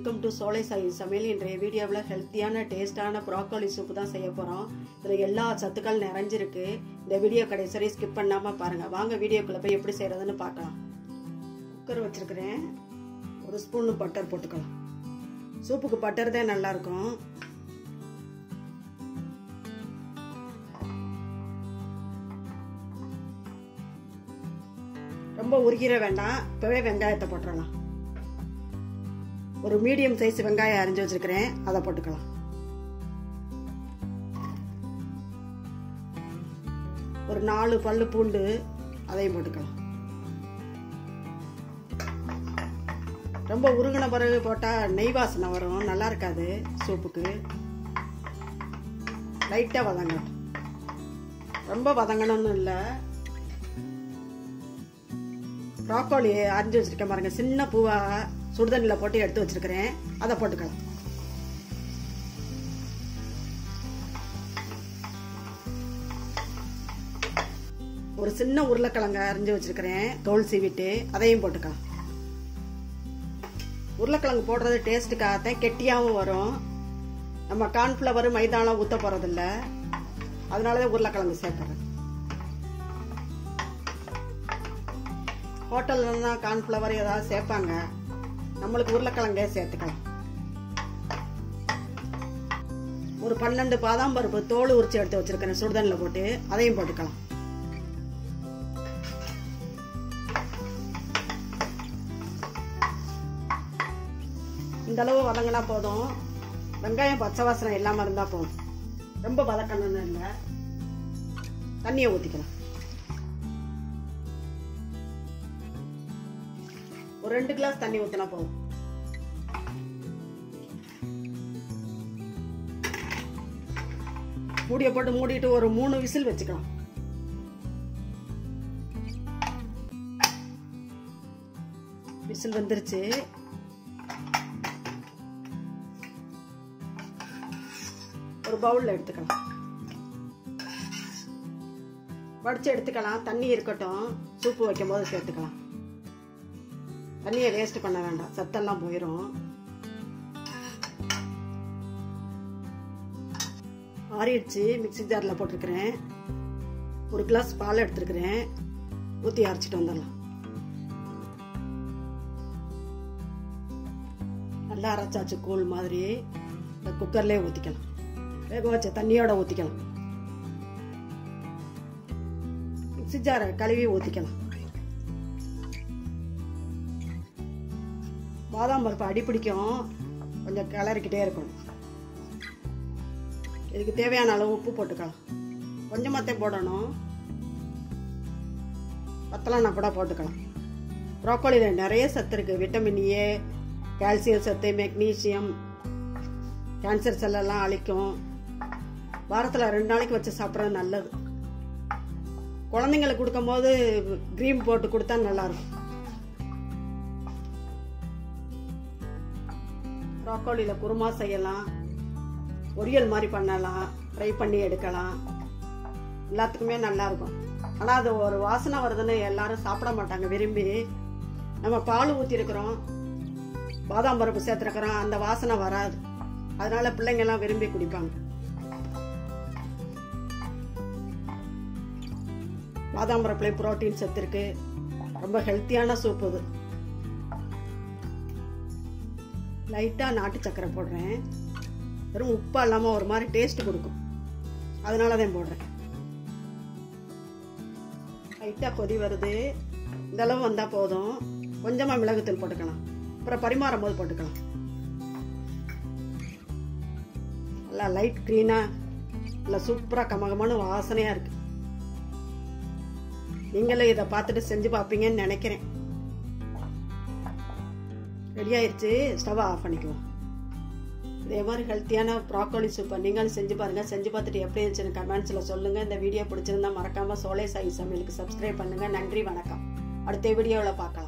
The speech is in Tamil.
வெல்கம் டு சோலை சாய் சமையல் இன்றைய வீடியோவில் ஹெல்த்தியான டேஸ்டான ப்ராக்கோலி சூப்பு தான் செய்ய போகிறோம் இதில் எல்லா சத்துக்கள் நிறைஞ்சிருக்கு இந்த வீடியோ கடைசி ஸ்கிப் பண்ணாமல் பாருங்கள் வாங்க வீடியோக்குள்ளே போய் எப்படி செய்கிறதுன்னு பார்க்கலாம் குக்கர் வச்சுருக்கிறேன் ஒரு ஸ்பூனு பட்டர் போட்டுக்கலாம் சூப்புக்கு பட்டர் தான் நல்லாயிருக்கும் ரொம்ப உருகிற வேண்டாம் இப்போவே வெங்காயத்தை போட்டுடலாம் ஒரு மீடியம் சைஸ் வெங்காயம் அரிஞ்சு வச்சிருக்கிறேன் அதை போட்டுக்கலாம் ஒரு நாலு பல்லு பூண்டு அதையும் போட்டுக்கலாம் ரொம்ப உருகின பிறகு போட்டால் நெய் வாசனை வரும் நல்லா இருக்காது சூப்புக்கு லைட்டாக வதங்கட்டும் ரொம்ப வதங்கணும்னு இல்லை ப்ராக்கோலி அரிஞ்சு வச்சிருக்கேன் பாருங்க சின்ன பூவா சுடுதண்ணியில் போட்டு எடுத்து வச்சிருக்கிறேன் அதை போட்டுக்கலாம் ஒரு சின்ன உருளைக்கிழங்க அரிஞ்சு வச்சிருக்கிறேன் தோல் சீவிட்டு அதையும் போட்டுக்கலாம் உருளைக்கிழங்கு போடுறது டேஸ்ட்டுக்காகத்தான் கெட்டியாகவும் வரும் நம்ம கார்ன்ஃப்ளவர் மைதானம் ஊற்ற போகிறதில்ல அதனால தான் உருளைக்கிழங்கு சேர்க்குறேன் ஹோட்டல்லன்னா கார்ன்ஃப்ளவர் ஏதாவது சேர்ப்பாங்க நம்மளுக்கு உருளைக்கிழங்கே சேர்த்துக்கலாம் ஒரு பன்னெண்டு பாதாம் பருப்பு தோல் உரிச்சு எடுத்து வச்சிருக்கிறேன் சுடுதண்ணில் போட்டு அதையும் போட்டுக்கலாம் இந்த அளவு வதங்கினா போதும் வெங்காயம் பச்சை வாசனை இல்லாமல் இருந்தால் போதும் ரொம்ப வதக்கணும்னு இல்லை தண்ணியை ஊற்றிக்கலாம் ஒரு ரெண்டு கிளாஸ் தண்ணி ஊற்றினா போதும் மூடியை போட்டு மூடிட்டு ஒரு மூணு விசில் வச்சுக்கலாம் விசில் வந்துருச்சு ஒரு பவுல்ல எடுத்துக்கலாம் வடிச்சு எடுத்துக்கலாம் தண்ணி இருக்கட்டும் சூப்பு வைக்கும் போது சேர்த்துக்கலாம் தண்ணியை வேஸ்ட் பண்ண வேண்டாம் சத்தெல்லாம் போயிடும் ஆறிடுச்சு மிக்சி ஜாரில் போட்டிருக்கிறேன் ஒரு கிளாஸ் பால் எடுத்துருக்கிறேன் ஊற்றி அரைச்சிட்டு வந்துடலாம் நல்லா அரைச்சாச்சு கூழ் மாதிரி இந்த குக்கர்லேயே ஊற்றிக்கலாம் வேக வச்ச தண்ணியோட ஊற்றிக்கலாம் மிக்சி ஜாரை கழுவி ஊற்றிக்கலாம் பாதாம் பருப்பு அடி பிடிக்கும் கொஞ்சம் கிளறிக்கிட்டே இருக்கணும் இதுக்கு தேவையான அளவு உப்பு போட்டுக்கலாம் கொஞ்சமாத்தே போடணும் பத்தலாம் கூட போட்டுக்கலாம் ப்ரோக்கோலியில் நிறைய சத்து இருக்குது விட்டமின் ஏ கால்சியம் சத்து மெக்னீசியம் கேன்சர் செல்லெல்லாம் அழிக்கும் வாரத்தில் ரெண்டு நாளைக்கு வச்சு சாப்பிட்றது நல்லது குழந்தைங்களுக்கு கொடுக்கும்போது க்ரீம் போட்டு கொடுத்தா நல்லாயிருக்கும் ப்ராக்கோலியில் குருமா செய்யலாம் பொரியல் மாதிரி பண்ணலாம் ஃப்ரை பண்ணி எடுக்கலாம் எல்லாத்துக்குமே நல்லா இருக்கும் ஆனால் அது ஒரு வாசனை வருதுன்னு எல்லாரும் சாப்பிட மாட்டாங்க விரும்பி நம்ம பால் ஊற்றிருக்கிறோம் பாதாம் பருப்பு சேர்த்துருக்குறோம் அந்த வாசனை வராது அதனால பிள்ளைங்கெல்லாம் விரும்பி குடிப்பாங்க பாதாம் பருப்புலேயும் ப்ரோட்டீன் சத்து இருக்கு ரொம்ப ஹெல்த்தியான சூப் இது லைட்டாக நாட்டு சக்கரை போடுறேன் வெறும் உப்பா இல்லாமல் ஒரு மாதிரி டேஸ்ட் கொடுக்கும் அதனால தான் போடுறேன் லைட்டாக கொதி வருது இந்த அளவு வந்தால் போதும் கொஞ்சமாக மிளகுத்தூள் போட்டுக்கலாம் அப்புறம் பரிமாறும் போது போட்டுக்கலாம் நல்லா லைட் க்ரீனாக நல்லா சூப்பராக கமகமான வாசனையாக இருக்கு நீங்களும் இதை பார்த்துட்டு செஞ்சு பார்ப்பீங்கன்னு நினைக்கிறேன் ரெடி ஆயிடுச்சு ஸ்டவ் ஆஃப் பண்ணிக்குவோம் இதே மாதிரி ஹெல்த்தியான ப்ராக்கோலி சூப்பை நீங்களும் செஞ்சு பாருங்கள் செஞ்சு பார்த்துட்டு எப்படி இருந்துச்சுன்னு கமெண்ட்ஸில் சொல்லுங்கள் இந்த வீடியோ பிடிச்சிருந்தா மறக்காமல் சோலை சாய் சமையலுக்கு சப்ஸ்கிரைப் பண்ணுங்கள் நன்றி வணக்கம் அடுத்த வீடியோவில் பார்க்கலாம்